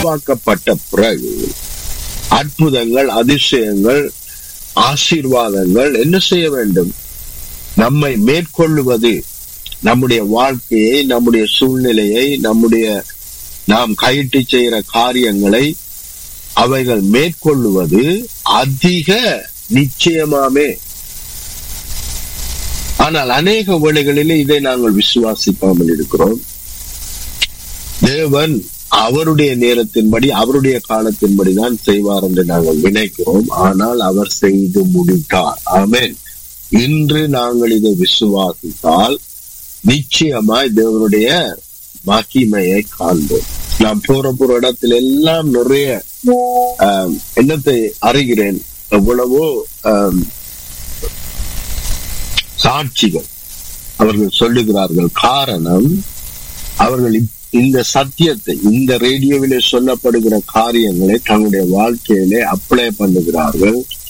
உருவாக்கப்பட்ட பிறகு அற்புதங்கள் அதிசயங்கள் ஆசீர்வாதங்கள் என்ன செய்ய வேண்டும் நம்மை மேற்கொள்ளுவது நம்முடைய வாழ்க்கையை நம்முடைய சூழ்நிலையை நம்முடைய நாம் கையிட்டு செய்கிற காரியங்களை அவைகள் மேற்கொள்ளுவது அதிக நிச்சயமாமே ஆனால் அநேக வேளைகளிலே இதை நாங்கள் விசுவாசிக்காமல் இருக்கிறோம் தேவன் அவருடைய நேரத்தின்படி அவருடைய காலத்தின்படி தான் செய்வார் என்று நாங்கள் நினைக்கிறோம் ஆனால் அவர் செய்து முடித்தார் ஆமென் இன்று நாங்கள் இதை விசுவாசித்தால் நிச்சயமாய் தேவனுடைய மகிமையை காண்போம் நான் போற போற இடத்துல எல்லாம் நிறைய ஆம், என்னத்தை அறிகிறேன் எவ்வளவோ ஆம், சாட்சிகள் அவர்கள் சொல்லுகிறார்கள் காரணம் அவர்கள் இப்- இந்த சத்தியத்தை இந்த ரேடியோவிலே சொல்லப்படுகிற காரியங்களை தங்களுடைய வாழ்க்கையிலே அப்ளை பண்ணுகிறார்கள்